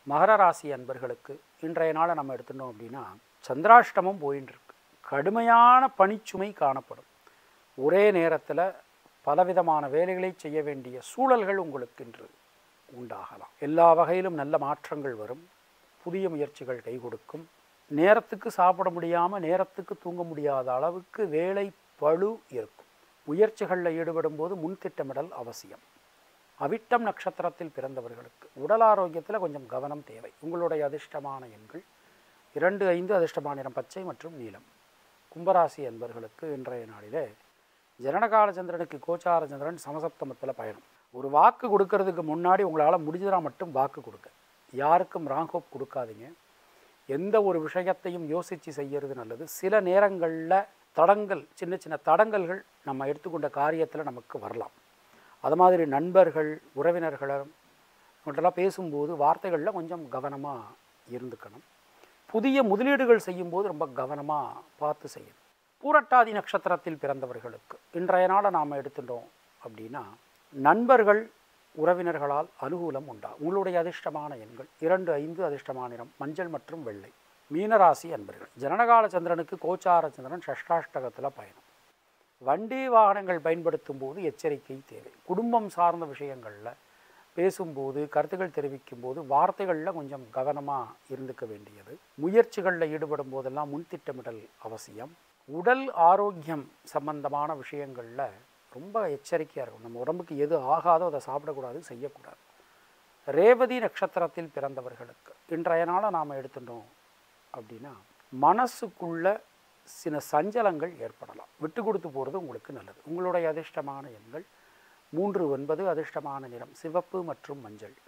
மகர ராசி அன்பர்களுக்கு இன்றைய நாளை நம்ம எடுத்துட்டோம் அப்படின்னா சந்திராஷ்டமம் போயின்னு இருக்கு கடுமையான பணிச்சுமை காணப்படும் ஒரே நேரத்தில் பலவிதமான வேலைகளை செய்ய வேண்டிய சூழல்கள் உங்களுக்கு இன்று உண்டாகலாம் எல்லா வகையிலும் நல்ல மாற்றங்கள் வரும் புதிய முயற்சிகள் கை கொடுக்கும் நேரத்துக்கு சாப்பிட முடியாமல் நேரத்துக்கு தூங்க முடியாத அளவுக்கு வேலை பளு இருக்கும் முயற்சிகளில் ஈடுபடும் போது முன்திட்டமிடல் அவசியம் அவிட்டம் நட்சத்திரத்தில் பிறந்தவர்களுக்கு உடல் ஆரோக்கியத்தில் கொஞ்சம் கவனம் தேவை உங்களுடைய அதிர்ஷ்டமான எண்கள் இரண்டு ஐந்து அதிர்ஷ்டமான நிறம் பச்சை மற்றும் நீலம் கும்பராசி என்பவர்களுக்கு இன்றைய நாளிலே ஜனனகால சந்திரனுக்கு கோச்சார சந்திரன் சமசப்தமத்தில் பயணம் ஒரு வாக்கு கொடுக்கறதுக்கு முன்னாடி உங்களால் முடிஞ்சதா மட்டும் வாக்கு கொடுக்க யாருக்கும் ராங்கோப் கொடுக்காதீங்க எந்த ஒரு விஷயத்தையும் யோசித்து செய்யறது நல்லது சில நேரங்களில் தடங்கள் சின்ன சின்ன தடங்கல்கள் நம்ம எடுத்துக்கொண்ட காரியத்தில் நமக்கு வரலாம் அது மாதிரி நண்பர்கள் உறவினர்களும் இவங்கள்ட்டெல்லாம் பேசும்போது வார்த்தைகளில் கொஞ்சம் கவனமாக இருந்துக்கணும் புதிய முதலீடுகள் செய்யும்போது ரொம்ப கவனமாக பார்த்து செய்யணும் பூரட்டாதி நட்சத்திரத்தில் பிறந்தவர்களுக்கு இன்றைய நாளை நாம் எடுத்துட்டோம் அப்படின்னா நண்பர்கள் உறவினர்களால் அனுகூலம் உண்டா உங்களுடைய அதிர்ஷ்டமான எண்கள் இரண்டு ஐந்து அதிர்ஷ்டமான நிறம் மஞ்சள் மற்றும் வெள்ளை மீனராசி அன்பர்கள் ஜனனகால சந்திரனுக்கு கோச்சார சந்திரன் ஷஷ்டாஷ்டகத்தில் பயணம் வண்டி வாகனங்கள் பயன்படுத்தும் போது எச்சரிக்கை தேவை குடும்பம் சார்ந்த விஷயங்களில் பேசும்போது கருத்துக்கள் தெரிவிக்கும் போது வார்த்தைகளில் கொஞ்சம் கவனமாக இருந்துக்க வேண்டியது முயற்சிகளில் ஈடுபடும் போதெல்லாம் முன்திட்டமிடல் அவசியம் உடல் ஆரோக்கியம் சம்பந்தமான விஷயங்களில் ரொம்ப எச்சரிக்கையாக இருக்கும் நம்ம உடம்புக்கு எது ஆகாதோ அதை சாப்பிடக்கூடாது செய்யக்கூடாது ரேவதி நட்சத்திரத்தில் பிறந்தவர்களுக்கு இன்றைய நாளை நாம் எடுத்துட்டோம் அப்படின்னா மனசுக்குள்ள சில சஞ்சலங்கள் ஏற்படலாம் விட்டு கொடுத்து போகிறது உங்களுக்கு நல்லது உங்களுடைய அதிர்ஷ்டமான எண்கள் மூன்று ஒன்பது அதிர்ஷ்டமான நிறம் சிவப்பு மற்றும் மஞ்சள்